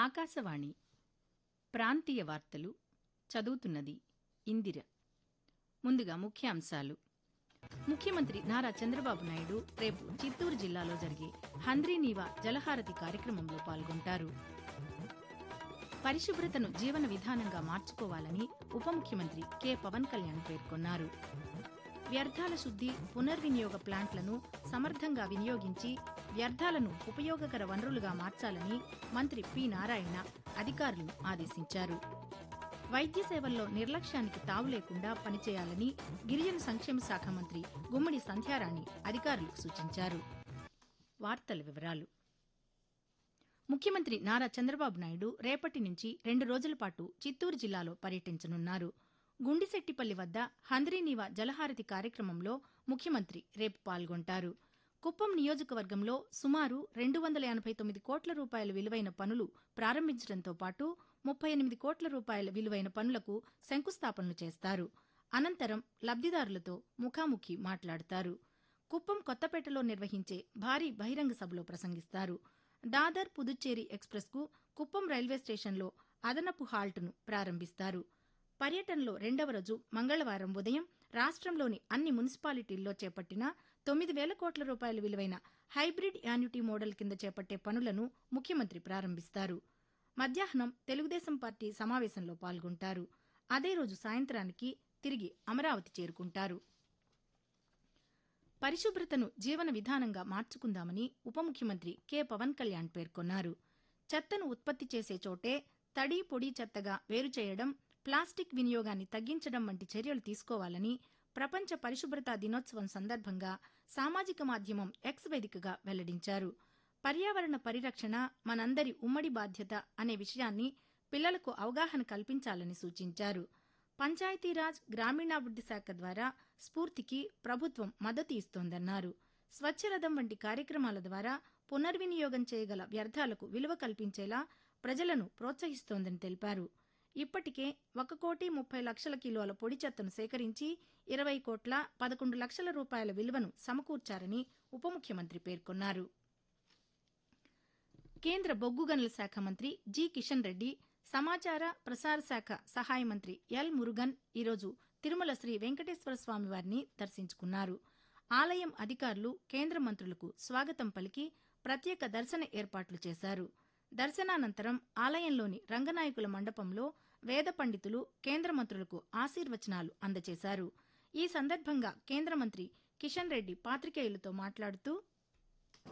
ఆకాశవాణి ప్రాంతీయ వార్తలు చదువుతున్నది ఇందిర ముందుగా ముఖ్యాంశాలు ముఖ్యమంత్రి నారా చంద్రబాబు నాయుడు రేపు చిత్తూరు జిల్లాలో జరిగే హంద్రీనీవా జలహారతి కార్యక్రమంలో పాల్గొంటారు పరిశుభ్రతను జీవన విధానంగా మార్చుకోవాలని ఉప ముఖ్యమంత్రి కె పవన్ కళ్యాణ్ పేర్కొన్నారు వ్యర్థాల శుద్ది పునర్వినియోగ ప్లాంట్లను సమర్థంగా వినియోగించి వ్యర్థాలను ఉపయోగకర వనరులుగా మార్చాలని మంత్రి పి నారాయణ అధికారులను ఆదేశించారు వైద్య సేవల్లో నిర్లక్ష్యానికి తావు లేకుండా పనిచేయాలని గిరిజన సంక్షేమ శాఖ మంత్రి గుమ్మడి సంధ్యారాణి అధికారులకు సూచించారు వార్తల వివరాలు ముఖ్యమంత్రి నారా చంద్రబాబు నాయుడు రేపటి నుంచి రెండు రోజుల పాటు చిత్తూరు జిల్లాలో పర్యటించనున్నారు గుండిశెట్టిపల్లి వద్ద హంద్రీనీవా జలహారతి కార్యక్రమంలో ముఖ్యమంత్రి రేపు పాల్గొంటారు కుప్పం నియోజకవర్గంలో సుమారు రెండు వందల ఎనభై తొమ్మిది కోట్ల రూపాయల విలువైన పనులు ప్రారంభించడంతో పాటు ముప్పై ఎనిమిది కోట్ల రూపాయల విలువైన పనులకు శంకుస్థాపనలు చేస్తారు అనంతరం లబ్దిదారులతో ముఖాముఖి మాట్లాడతారు కుప్పం కొత్తపేటలో నిర్వహించే భారీ బహిరంగ సభలో ప్రసంగిస్తారు దాదర్ పుదుచ్చేరి ఎక్స్ప్రెస్కు కుప్పం రైల్వే స్టేషన్లో అదనపు హాల్ట్ను ప్రారంభిస్తారు పర్యటనలో రెండవ రోజు మంగళవారం ఉదయం రాష్ట్రంలోని అన్ని మున్సిపాలిటీల్లో చేపట్టిన తొమ్మిది వేల కోట్ల రూపాయల విలువైన హైబ్రిడ్ యాన్యుటీ మోడల్ కింద చేపట్టే పనులను ముఖ్యమంత్రి ప్రారంభిస్తారు మధ్యాహ్నం తెలుగుదేశం పార్టీ సమావేశంలో పాల్గొంటారు అదే రోజు సాయంత్రానికి తిరిగి అమరావతి చేరుకుంటారు పరిశుభ్రతను జీవన విధానంగా మార్చుకుందామని ఉప ముఖ్యమంత్రి కె పవన్ కళ్యాణ్ పేర్కొన్నారు చెత్తను ఉత్పత్తి చేసే చోటే తడి పొడి చెత్తగా వేరు చేయడం ప్లాస్టిక్ వినియోగాన్ని తగ్గించడం వంటి చర్యలు తీసుకోవాలని ప్రపంచ పరిశుభ్రతా దినోత్సవం సందర్భంగా సామాజిక మాధ్యమం ఎక్స్ వేదికగా వెల్లడించారు పర్యావరణ పరిరక్షణ మనందరి ఉమ్మడి బాధ్యత అనే విషయాన్ని పిల్లలకు అవగాహన కల్పించాలని సూచించారు పంచాయతీరాజ్ గ్రామీణాభివృద్ది శాఖ ద్వారా స్ఫూర్తికి ప్రభుత్వం మద్దతు ఇస్తోందన్నారు స్వచ్ఛరథం వంటి కార్యక్రమాల ద్వారా పునర్వినియోగం చేయగల వ్యర్థాలకు విలువ కల్పించేలా ప్రజలను ప్రోత్సహిస్తోందని తెలిపారు ఇప్పటికే ఒక కోటి ముప్పై లక్షల కిలోల పొడి చెత్తను సేకరించి ఇరవై కోట్ల పదకొండు లక్షల రూపాయల విలువను సమకూర్చారని ఉప ముఖ్యమంత్రి పేర్కొన్నారు కేంద్ర బొగ్గు గనుల శాఖ మంత్రి జి కిషన్ రెడ్డి సమాచార ప్రసార శాఖ సహాయ మంత్రి ఎల్ మురుగన్ ఈరోజు తిరుమల శ్రీ వెంకటేశ్వర స్వామి వారిని దర్శించుకున్నారు ఆలయం అధికారులు కేంద్ర మంత్రులకు స్వాగతం పలికి ప్రత్యేక దర్శన ఏర్పాట్లు చేశారు దర్శనానంతరం ఆలయంలోని రంగనాయకుల మండపంలో వేద పండితులు కేంద్ర మంత్రులకు ఆశీర్వచనాలు అందజేశారు ఈ సందర్భంగా కేంద్ర మంత్రి కిషన్ రెడ్డి పాతికేయులతో మాట్లాడుతూ